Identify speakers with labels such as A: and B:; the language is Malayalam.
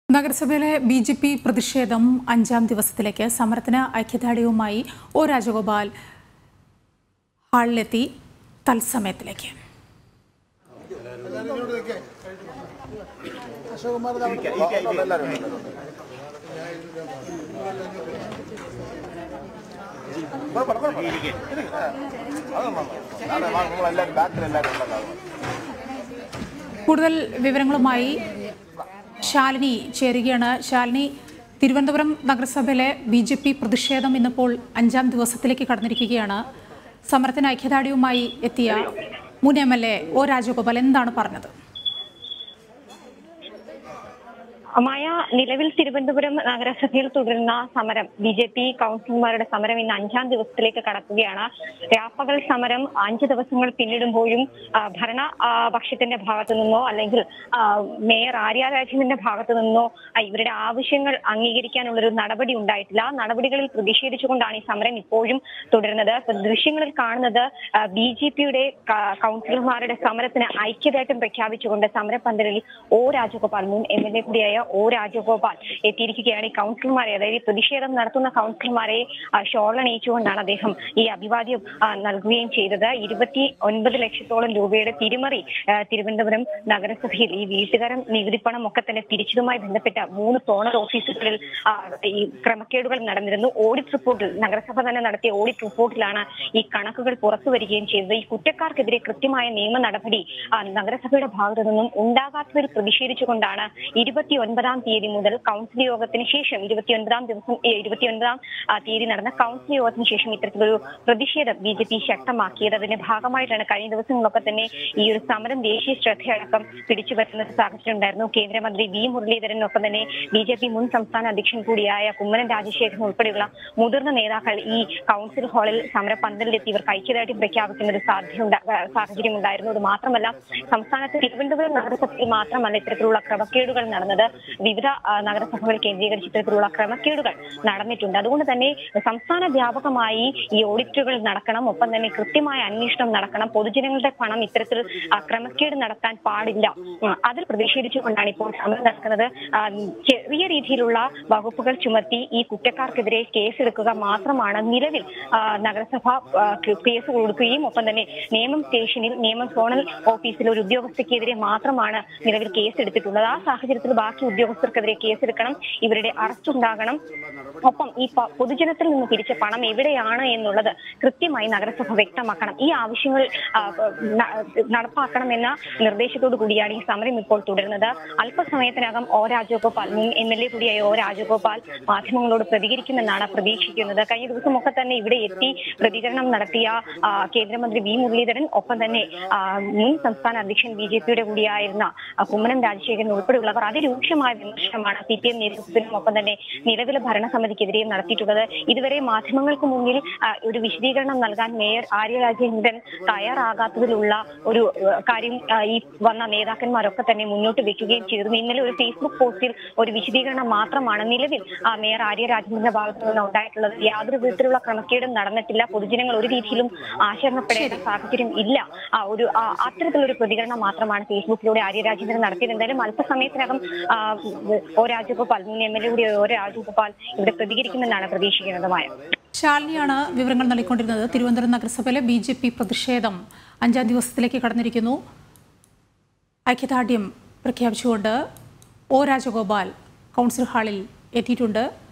A: നഗരസഭയിലെ ബി ജെ പി പ്രതിഷേധം അഞ്ചാം ദിവസത്തിലേക്ക് സമരത്തിന് ഐക്യദാർഢ്യവുമായി ഒ രാജഗോപാൽ ഹാളിലെത്തി തത്സമയത്തിലേക്ക്
B: നിങ്ങളെല്ലാവരും ബാക്കിൽ എല്ലാവരും ഉണ്ടാകാം
A: കൂടുതൽ വിവരങ്ങളുമായി ശാലിനി ചേരുകയാണ് ശാലിനി തിരുവനന്തപുരം നഗരസഭയിലെ ബി ജെ പി പ്രതിഷേധം ഇന്നിപ്പോൾ അഞ്ചാം ദിവസത്തിലേക്ക് കടന്നിരിക്കുകയാണ് സമരത്തിന് ഐക്യദാർഢ്യവുമായി എത്തിയ മുൻ M L A O Rajagopal എന്താണ് പറഞ്ഞത്
C: മായ നിലവിൽ തിരുവനന്തപുരം നഗരസഭയിൽ തുടരുന്ന സമരം ബി ജെ പി കൗൺസിലർമാരുടെ സമരം ഇന്ന് അഞ്ചാം ദിവസത്തിലേക്ക് കടക്കുകയാണ് രാപ്പകൽ സമരം അഞ്ച് ദിവസങ്ങൾ പിന്നിടുമ്പോഴും ആ, ഭരണ ആ, പക്ഷത്തിന്റെ ഭാഗത്തു നിന്നോ അല്ലെങ്കിൽ ആ, മേയർ ആര്യ രാജേന്ദ്രന്റെ ഭാഗത്തു നിന്നോ ആ, ഇവരുടെ ആവശ്യങ്ങൾ അംഗീകരിക്കാനുള്ളൊരു നടപടി ഉണ്ടായിട്ടില്ല ആ നടപടികളിൽ പ്രതിഷേധിച്ചുകൊണ്ടാണ് ഈ സമരം ഇപ്പോഴും തുടരുന്നത് ഇപ്പൊ ദൃശ്യങ്ങളിൽ കാണുന്നത് ബി ജെ പിയുടെ കൗൺസിലർമാരുടെ സമരത്തിന് ഐക്യദാർഢ്യം പ്രഖ്യാപിച്ചുകൊണ്ട് സമരപന്തലിൽ ഒ രാജഗോപാൽ മുൻ എം എൽ എ കൂടിയായ ഒ രാജഗോപാൽ എത്തിയിരിക്കുകയാണ് ഈ കൗൺസിലർമാരെ അതായത് ഈ പ്രതിഷേധം നടത്തുന്ന കൗൺസിലർമാരെ ആ, ഷോൾ അണിയിച്ചുകൊണ്ടാണ് അദ്ദേഹം ഈ അഭിവാദ്യം ആ, നൽകുകയും ചെയ്തത് ഇരുപത്തി ഒൻപത് ലക്ഷത്തോളം രൂപയുടെ തിരിമറി ആ, തിരുവനന്തപുരം നഗരസഭയിൽ ഈ വീട്ടുകാരൻ നികുതിപ്പണം ഒക്കെ തന്നെ തിരിച്ചതുമായി ബന്ധപ്പെട്ട മൂന്ന് സോണൽ ഓഫീസുകളിൽ ആ, ഈ ക്രമക്കേടുകൾ നടന്നിരുന്നു ഓഡിറ്റ് റിപ്പോർട്ടിൽ നഗരസഭ തന്നെ നടത്തിയ ഓഡിറ്റ് റിപ്പോർട്ടിലാണ് ഈ കണക്കുകൾ പുറത്തു വരികയും ചെയ്തത് ഈ കുറ്റക്കാർക്കെതിരെ കൃത്യമായ നിയമ നടപടി ആ, നഗരസഭയുടെ ഭാഗത്തു നിന്നും ഉണ്ടാകാത്തതിൽ പ്രതിഷേധിച്ചുകൊണ്ടാണ് ഇരുപത്തി ഒൻപതാം തീയതി മുതൽ കൗൺസിൽ യോഗത്തിന് ശേഷം ഇരുപത്തി ഒൻപതാം ദിവസം ഇരുപത്തി ഒൻപതാം തീയതി നടന്ന കൗൺസിൽ യോഗത്തിന് ശേഷം ഇത്തരത്തിലൊരു പ്രതിഷേധം ബി ജെ പി ശക്തമാക്കിയത് അതിന്റെ ഭാഗമായിട്ടാണ് കഴിഞ്ഞ ദിവസങ്ങളൊക്കെ തന്നെ ഈ ഒരു സമരം ദേശീയ ശ്രദ്ധയടക്കം പിടിച്ചു വരുന്ന ഒരു സാഹചര്യം ഉണ്ടായിരുന്നു കേന്ദ്രമന്ത്രി വി മുരളീധരൻ ഒപ്പം തന്നെ ബി ജെ പി മുൻ സംസ്ഥാന അധ്യക്ഷൻ കൂടിയായ കുമ്മനം രാജശേഖരൻ ഉൾപ്പെടെയുള്ള മുതിർന്ന നേതാക്കൾ ഈ കൗൺസിൽ ഹാളിൽ സമര പന്തലിലെത്തി ഇവർക്ക് ഐക്യദാർഢ്യം പ്രഖ്യാപിക്കുന്ന ഒരു സാധ്യത സാഹചര്യം ഉണ്ടായിരുന്നു അത് മാത്രമല്ല സംസ്ഥാനത്ത് തിരുവനന്തപുരം നഗരസഭയിൽ മാത്രമല്ല ഇത്തരത്തിലുള്ള ക്രമക്കേടുകൾ നടന്നത് വിവിധ ആ, നഗരസഭകൾ കേന്ദ്രീകരിച്ച് ഇത്തരത്തിലുള്ള ക്രമക്കേടുകൾ നടന്നിട്ടുണ്ട് അതുകൊണ്ട് തന്നെ സംസ്ഥാന വ്യാപകമായി ഈ ഓഡിറ്റുകൾ നടക്കണം ഒപ്പം തന്നെ കൃത്യമായ അന്വേഷണം നടക്കണം പൊതുജനങ്ങളുടെ പണം ഇത്തരത്തിൽ ആ, ക്രമക്കേട് നടത്താൻ പാടില്ല ഉം, അതിൽ പ്രതിഷേധിച്ചുകൊണ്ടാണ് ഇപ്പോൾ സമരം നടക്കുന്നത് ആ, ചെറിയ രീതിയിലുള്ള വകുപ്പുകൾ ചുമത്തി ഈ കുറ്റക്കാർക്കെതിരെ കേസെടുക്കുക മാത്രമാണ് നിലവിൽ ആ, നഗരസഭ ആ, കേസ് കൊടുക്കുകയും ഒപ്പം തന്നെ നേമം സ്റ്റേഷനിൽ നേമം സോണൽ ഓഫീസിൽ ഒരു ഉദ്യോഗസ്ഥയ്ക്കെതിരെ മാത്രമാണ് നിലവിൽ കേസ് എടുത്തിട്ടുള്ളത് ആ സാഹചര്യത്തിൽ ബാക്കി ഉദ്യോഗസ്ഥർക്കെതിരെ കേസെടുക്കണം ഇവരുടെ അറസ്റ്റ് ഉണ്ടാകണം ഒപ്പം ഈ പ- പൊതുജനത്തിൽ നിന്ന് പിരിച്ച പണം എവിടെയാണ് എന്നുള്ളത് കൃത്യമായി നഗരസഭ വ്യക്തമാക്കണം ഈ ആവശ്യങ്ങൾ ആ, ന- നടപ്പാക്കണമെന്ന നിർദ്ദേശത്തോടു കൂടിയാണ് ഈ സമരം ഇപ്പോൾ തുടരുന്നത് അല്പസമയത്തിനകം ഒ രാജഗോപാൽ മുൻ എം എൽ എ കൂടിയായ ഒ രാജഗോപാൽ മാധ്യമങ്ങളോട് പ്രതികരിക്കുമെന്നാണ് പ്രതീക്ഷിക്കുന്നത് കഴിഞ്ഞ ദിവസമൊക്കെ തന്നെ ഇവിടെ എത്തി പ്രതികരണം നടത്തിയ ആ, കേന്ദ്രമന്ത്രി വി മുരളീധരൻ ഒപ്പം തന്നെ ആ, മുൻ സംസ്ഥാന അധ്യക്ഷൻ ബി ജെ പിയുടെ കൂടിയായിരുന്ന ആ, കുമ്മനം രാജശേഖരൻ ഉൾപ്പെടെയുള്ളവർ അതിരൂക്ഷമായ വിമർശനമാണ് സി പി എം നേതൃത്വത്തിനും ഒപ്പം തന്നെ നിലവിലെ ഭരണസമിതിക്കെതിരെയും നടത്തിയിട്ടുള്ളത് ഇതുവരെ മാധ്യമങ്ങൾക്ക് മുന്നിൽ ആ, ഒരു വിശദീകരണം നൽകാൻ മേയർ ആര്യ രാജേന്ദ്രൻ തയ്യാറാകാത്തതിലുള്ള ഒരു ആ, കാര്യം ആ, ഈ വന്ന നേതാക്കന്മാരൊക്കെ തന്നെ മുന്നോട്ട് വെക്കുകയും ചെയ്തിരുന്നു ഇന്നലെ ഒരു ഫേസ്ബുക്ക് പോസ്റ്റിൽ ഒരു വിശദീകരണം മാത്രമാണ് നിലവിൽ ആ, മേയർ ആര്യ രാജേന്ദ്രന്റെ ഭാഗത്തു നിന്ന് ഉണ്ടായിട്ടുള്ളത് യാതൊരു വിധത്തിലുള്ള ക്രമക്കേടും നടന്നിട്ടില്ല പൊതുജനങ്ങൾ ഒരു രീതിയിലും ആശങ്കപ്പെടേണ്ട സാഹചര്യം ഇല്ല ആ, ഒരു ആ, അത്തരത്തിലൊരു പ്രതികരണം മാത്രമാണ് ഫേസ്ബുക്കിലൂടെ ആര്യ രാജേന്ദ്രൻ നടത്തിയത് എന്തായാലും അല്പസമയത്തിനകം ആ, ഒ രാജഗോപാൽ മുൻ എം എൽ എ കൂടി ഒ രാജഗോപാൽ ഇവിടെ പ്രതികരിക്കുമെന്നാണ് പ്രതീക്ഷിക്കുന്നതുമായ
A: ശാലിനിയാണ് വിവരങ്ങൾ നൽകിക്കൊണ്ടിരുന്നത് തിരുവനന്തപുരം നഗരസഭയിലെ ബി ജെ പി പ്രതിഷേധം അഞ്ചാം ദിവസത്തിലേക്ക് കടന്നിരിക്കുന്നു ഐക്യദാർഢ്യം പ്രഖ്യാപിച്ചുകൊണ്ട് ഒ രാജഗോപാൽ കൗൺസിൽ ഹാളിൽ എത്തിയിട്ടുണ്ട്